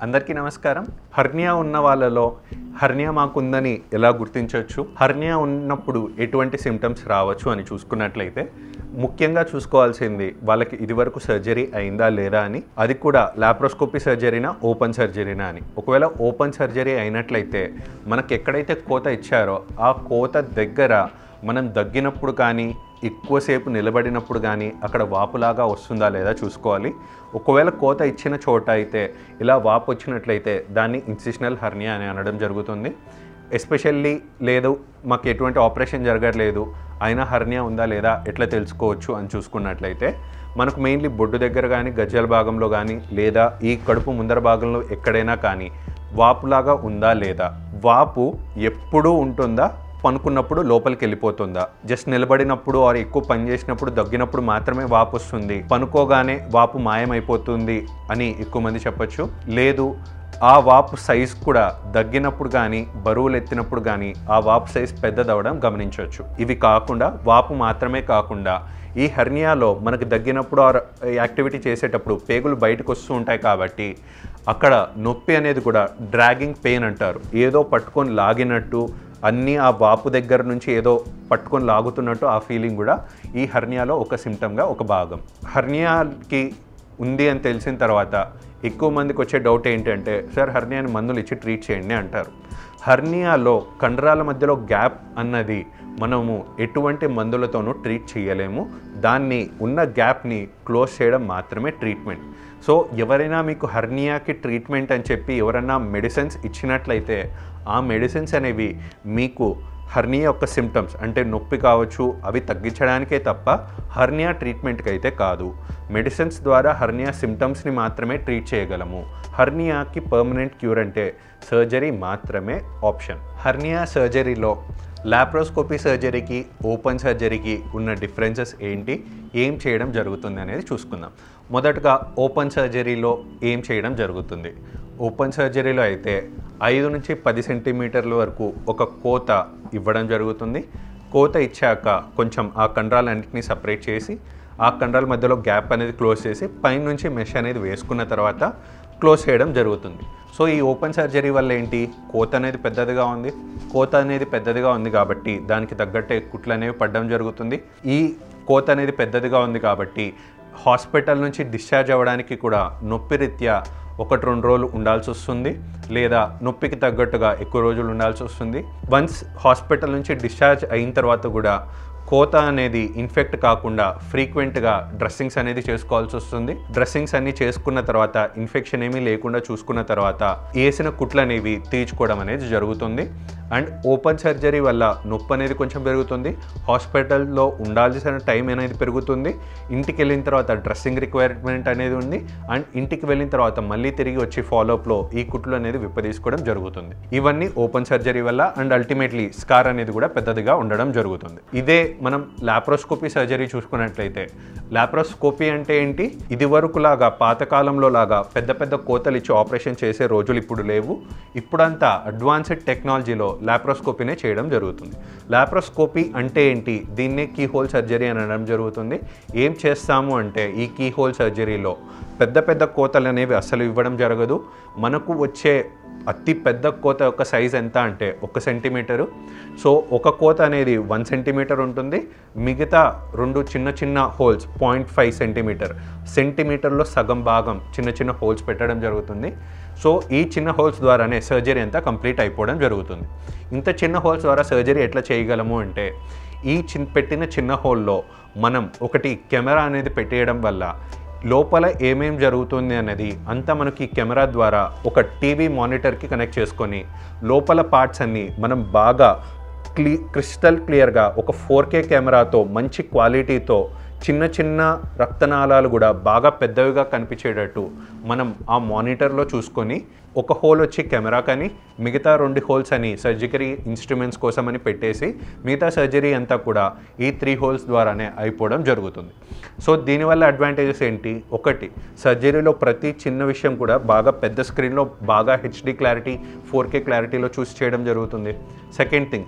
అందరికీ నమస్కారం హర్నియా ఉన్న వాళ్ళలో హర్నియా మాకుందని ఎలా గుర్తించవచ్చు హర్నియా ఉన్నప్పుడు ఎటువంటి సిమ్టమ్స్ రావచ్చు అని చూసుకున్నట్లయితే ముఖ్యంగా చూసుకోవాల్సింది వాళ్ళకి ఇదివరకు సర్జరీ అయిందా లేదా అని అది కూడా లాప్రోస్కోపీ సర్జరీనా ఓపెన్ సర్జరీనా అని ఒకవేళ ఓపెన్ సర్జరీ అయినట్లయితే మనకి ఎక్కడైతే కోత ఇచ్చారో ఆ కోత దగ్గర మనం దగ్గినప్పుడు కానీ ఎక్కువసేపు నిలబడినప్పుడు కానీ అక్కడ వాపులాగా వస్తుందా లేదా చూసుకోవాలి ఒకవేళ కోత ఇచ్చిన చోట అయితే ఇలా వాపు వచ్చినట్లయితే దాన్ని ఇన్సిషనల్ హర్నియా అని అనడం జరుగుతుంది ఎస్పెషల్లీ లేదు మాకు ఎటువంటి ఆపరేషన్ జరగట్లేదు అయినా హర్నియా ఉందా లేదా ఎట్లా తెలుసుకోవచ్చు అని చూసుకున్నట్లయితే మనకు మెయిన్లీ బొడ్డు దగ్గర కానీ గజ్జల భాగంలో కానీ లేదా ఈ కడుపు ముందర భాగంలో ఎక్కడైనా కానీ వాపులాగా ఉందా లేదా వాపు ఎప్పుడూ ఉంటుందా పనుకున్నప్పుడు లోపలికి వెళ్ళిపోతుందా జస్ట్ నిలబడినప్పుడు ఆర్ ఎక్కువ పని చేసినప్పుడు దగ్గినప్పుడు మాత్రమే వాపు వస్తుంది పనుకోగానే వాపు మాయమైపోతుంది అని ఎక్కువ మంది చెప్పొచ్చు లేదు ఆ వాపు సైజ్ కూడా దగ్గినప్పుడు కానీ బరువులు ఎత్తినప్పుడు కానీ ఆ వాపు సైజ్ పెద్దదవడం గమనించవచ్చు ఇవి కాకుండా వాపు మాత్రమే కాకుండా ఈ హెర్నియాలో మనకు దగ్గినప్పుడు ఆర్ యాక్టివిటీ చేసేటప్పుడు పేగులు బయటకు వస్తూ ఉంటాయి కాబట్టి అక్కడ నొప్పి అనేది కూడా డ్రాగింగ్ పెయిన్ అంటారు ఏదో పట్టుకొని లాగినట్టు అన్నీ ఆ వాపు దగ్గర నుంచి ఏదో పట్టుకొని లాగుతున్నట్టు ఆ ఫీలింగ్ కూడా ఈ హర్నియాలో ఒక సిమ్టమ్గా ఒక భాగం హర్నియాకి ఉంది అని తెలిసిన తర్వాత ఎక్కువ మందికి వచ్చే డౌట్ ఏంటంటే సార్ హర్నియాని మందులు ఇచ్చి ట్రీట్ చేయండి అంటారు హర్నియాలో కండరాల మధ్యలో గ్యాప్ అన్నది మనము ఎటువంటి మందులతోనూ ట్రీట్ చేయలేము దాన్ని ఉన్న గ్యాప్ని క్లోజ్ చేయడం మాత్రమే ట్రీట్మెంట్ సో ఎవరైనా మీకు హర్నియాకి ట్రీట్మెంట్ అని చెప్పి ఎవరైనా మెడిసిన్స్ ఇచ్చినట్లయితే ఆ మెడిసిన్స్ అనేవి మీకు హర్నియా యొక్క సిమ్టమ్స్ అంటే నొప్పి కావచ్చు అవి తగ్గించడానికే తప్ప హర్నియా ట్రీట్మెంట్కి అయితే కాదు మెడిసిన్స్ ద్వారా హర్నియా సిమ్టమ్స్ని మాత్రమే ట్రీట్ చేయగలము హర్నియాకి పర్మనెంట్ క్యూర్ అంటే సర్జరీ మాత్రమే ఆప్షన్ హర్నియా సర్జరీలో లాప్రోస్కోపీ సర్జరీకి ఓపెన్ సర్జరీకి ఉన్న డిఫరెన్సెస్ ఏంటి ఏం చేయడం జరుగుతుంది అనేది చూసుకుందాం మొదటగా ఓపెన్ సర్జరీలో ఏం చేయడం జరుగుతుంది ఓపెన్ సర్జరీలో అయితే ఐదు నుంచి పది సెంటీమీటర్ల వరకు ఒక కోత ఇవ్వడం జరుగుతుంది కోత ఇచ్చాక కొంచెం ఆ కండరాలన్నింటినీ సపరేట్ చేసి ఆ కండరాల మధ్యలో గ్యాప్ అనేది క్లోజ్ చేసి పైనుంచి మెష్ అనేది వేసుకున్న తర్వాత క్లోజ్ చేయడం జరుగుతుంది సో ఈ ఓపెన్ సర్జరీ వల్ల ఏంటి కోత అనేది పెద్దదిగా ఉంది కోత అనేది పెద్దదిగా ఉంది కాబట్టి దానికి తగ్గట్టే కుట్లు అనేవి పడడం జరుగుతుంది ఈ కోత అనేది పెద్దదిగా ఉంది కాబట్టి హాస్పిటల్ నుంచి డిశ్చార్జ్ అవ్వడానికి కూడా నొప్పి రీత్యా ఒకటి రెండు రోజులు ఉండాల్సి వస్తుంది లేదా నొప్పికి తగ్గట్టుగా ఎక్కువ రోజులు ఉండాల్సి వస్తుంది వన్స్ హాస్పిటల్ నుంచి డిశ్చార్జ్ అయిన తర్వాత కూడా కోత అనేది ఇన్ఫెక్ట్ కాకుండా ఫ్రీక్వెంట్గా డ్రెస్సింగ్స్ అనేది చేసుకోవాల్సి వస్తుంది డ్రెస్సింగ్స్ అన్ని చేసుకున్న తర్వాత ఇన్ఫెక్షన్ ఏమీ లేకుండా చూసుకున్న తర్వాత వేసిన కుట్లు అనేవి తీర్చుకోవడం అనేది జరుగుతుంది అండ్ ఓపెన్ సర్జరీ వల్ల నొప్పి అనేది కొంచెం పెరుగుతుంది హాస్పిటల్లో ఉండాల్సిన టైం అనేది పెరుగుతుంది ఇంటికి వెళ్ళిన తర్వాత డ్రెస్సింగ్ రిక్వైర్మెంట్ అనేది ఉంది అండ్ ఇంటికి వెళ్ళిన తర్వాత మళ్ళీ తిరిగి వచ్చి ఫాలోఅప్లో ఈ కుట్లు అనేది విప్పదీసుకోవడం జరుగుతుంది ఇవన్నీ ఓపెన్ సర్జరీ వల్ల అండ్ అల్టిమేట్లీ స్కార్ అనేది కూడా పెద్దదిగా ఉండడం జరుగుతుంది ఇదే మనం లాప్రోస్కోపీ సర్జరీ చూసుకున్నట్లయితే లాప్రోస్కోపీ అంటే ఏంటి ఇది వరకు లాగా పాతకాలంలో లాగా పెద్ద పెద్ద కోతలు ఇచ్చి ఆపరేషన్ చేసే రోజులు ఇప్పుడు లేవు ఇప్పుడంతా అడ్వాన్స్డ్ టెక్నాలజీలో లాప్రోస్కోపీనే చేయడం జరుగుతుంది లాప్రోస్కోపీ అంటే ఏంటి దీన్నే కీ హోల్ సర్జరీ అని అనడం జరుగుతుంది ఏం చేస్తాము అంటే ఈ కీ హోల్ సర్జరీలో పెద్ద పెద్ద కోతలు అనేవి అసలు ఇవ్వడం జరగదు మనకు వచ్చే అతి పెద్ద కోత యొక్క సైజ్ ఎంత అంటే ఒక సెంటీమీటరు సో ఒక కోత అనేది వన్ సెంటీమీటర్ ఉంటుంది మిగతా రెండు చిన్న చిన్న హోల్స్ పాయింట్ ఫైవ్ సెంటీమీటర్ సెంటీమీటర్లో సగం భాగం చిన్న చిన్న హోల్స్ పెట్టడం జరుగుతుంది సో ఈ చిన్న హోల్స్ ద్వారానే సర్జరీ అంతా కంప్లీట్ అయిపోవడం జరుగుతుంది ఇంత చిన్న హోల్స్ ద్వారా సర్జరీ ఎట్లా చేయగలము అంటే ఈ చిన్ పెట్టిన చిన్న హోల్లో మనం ఒకటి కెమెరా అనేది పెట్టేయడం వల్ల లోపల ఏమేం జరుగుతుంది అనేది అంతా మనకి కెమెరా ద్వారా ఒక టీవీ మానిటర్కి కనెక్ట్ చేసుకొని లోపల పార్ట్స్ అన్నీ మనం బాగా క్లీ క్రిస్టల్ క్లియర్గా ఒక ఫోర్ కే కెమెరాతో మంచి క్వాలిటీతో చిన్న చిన్న రక్తనాళాలు కూడా బాగా పెద్దవిగా కనిపించేటట్టు మనం ఆ మానిటర్లో చూసుకొని ఒక హోల్ వచ్చి కెమెరా కానీ మిగతా రెండు హోల్స్ అని సర్జరీ ఇన్స్ట్రుమెంట్స్ కోసం అని పెట్టేసి మిగతా సర్జరీ అంతా కూడా ఈ త్రీ హోల్స్ ద్వారానే అయిపోవడం జరుగుతుంది సో దీనివల్ల అడ్వాంటేజెస్ ఏంటి ఒకటి సర్జరీలో ప్రతి చిన్న విషయం కూడా బాగా పెద్ద స్క్రీన్లో బాగా హెచ్డి క్లారిటీ ఫోర్ కే క్లారిటీలో చూసి చేయడం జరుగుతుంది సెకండ్ థింగ్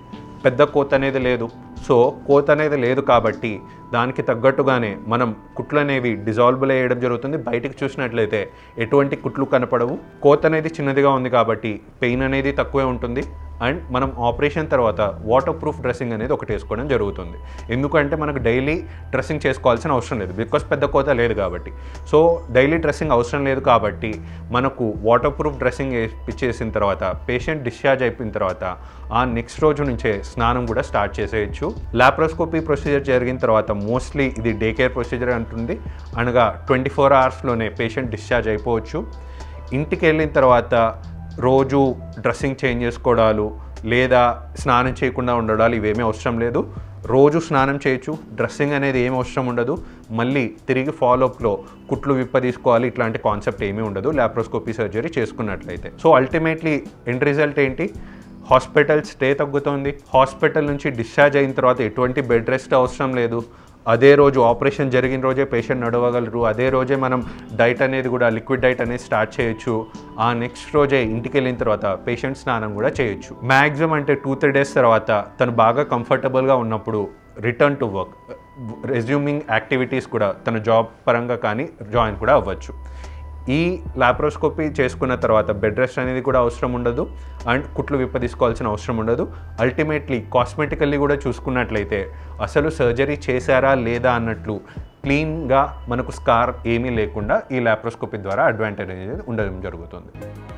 పెద్ద కోత అనేది లేదు సో కోత అనేది లేదు కాబట్టి దానికి తగ్గట్టుగానే మనం కుట్లు అనేవి డిజాల్బుల్ అయ్యడం జరుగుతుంది బయటికి చూసినట్లయితే ఎటువంటి కుట్లు కనపడవు కోత అనేది చిన్నదిగా ఉంది కాబట్టి పెయిన్ అనేది తక్కువే ఉంటుంది అండ్ మనం ఆపరేషన్ తర్వాత వాటర్ ప్రూఫ్ డ్రెస్సింగ్ అనేది ఒకటి వేసుకోవడం జరుగుతుంది ఎందుకంటే మనకు డైలీ డ్రెస్సింగ్ చేసుకోవాల్సిన అవసరం లేదు బికాస్ పెద్ద కోత లేదు కాబట్టి సో డైలీ డ్రెస్సింగ్ అవసరం లేదు కాబట్టి మనకు వాటర్ ప్రూఫ్ డ్రెస్సింగ్ ఇచ్చేసిన తర్వాత పేషెంట్ డిశ్చార్జ్ అయిపోయిన తర్వాత ఆ నెక్స్ట్ రోజు నుంచే స్నానం కూడా స్టార్ట్ చేసేయచ్చు లాప్రోస్కోపీ ప్రొసీజర్ జరిగిన తర్వాత మోస్ట్లీ ఇది డే కేర్ ప్రొసీజర్ అంటుంది అనగా ట్వంటీ ఫోర్ అవర్స్లోనే పేషెంట్ డిశ్చార్జ్ అయిపోవచ్చు ఇంటికి వెళ్ళిన తర్వాత రోజు డ్రెస్సింగ్ చేంజ్ చేసుకోవడాలు లేదా స్నానం చేయకుండా ఉండడాలు ఇవేమీ అవసరం లేదు రోజు స్నానం చేయొచ్చు డ్రెస్సింగ్ అనేది ఏం అవసరం ఉండదు మళ్ళీ తిరిగి ఫాలోఅప్లో కుట్లు విప్ప తీసుకోవాలి ఇట్లాంటి కాన్సెప్ట్ ఏమీ ఉండదు లాప్రోస్కోపీ సర్జరీ చేసుకున్నట్లయితే సో అల్టిమేట్లీ ఎండ్ రిజల్ట్ ఏంటి హాస్పిటల్ స్టే తగ్గుతుంది హాస్పిటల్ నుంచి డిశ్చార్జ్ అయిన తర్వాత ఎటువంటి బెడ్ రెస్ట్ అవసరం లేదు అదే రోజు ఆపరేషన్ జరిగిన రోజే పేషెంట్ నడవగలరు అదే రోజే మనం డైట్ అనేది కూడా లిక్విడ్ డైట్ అనేది స్టార్ట్ చేయొచ్చు ఆ నెక్స్ట్ రోజే ఇంటికి వెళ్ళిన తర్వాత పేషెంట్ స్నానం కూడా చేయొచ్చు మ్యాక్సిమం అంటే టూ త్రీ డేస్ తర్వాత తను బాగా కంఫర్టబుల్గా ఉన్నప్పుడు return to work resuming activities కూడా తన జాబ్ పరంగా కానీ జాయిన్ కూడా అవ్వచ్చు ఈ లాప్రోస్కోపీ చేసుకున్న తర్వాత బెడ్ రెస్ట్ అనేది కూడా అవసరం ఉండదు అండ్ కుట్లు విప్ప తీసుకోవాల్సిన అవసరం ఉండదు అల్టిమేట్లీ కాస్మెటికల్లీ కూడా చూసుకున్నట్లయితే అసలు సర్జరీ చేశారా లేదా అన్నట్లు క్లీన్గా మనకు స్కార్ ఏమీ లేకుండా ఈ లాప్రోస్కోపీ ద్వారా అడ్వాంటేజ్ అనేది ఉండడం జరుగుతుంది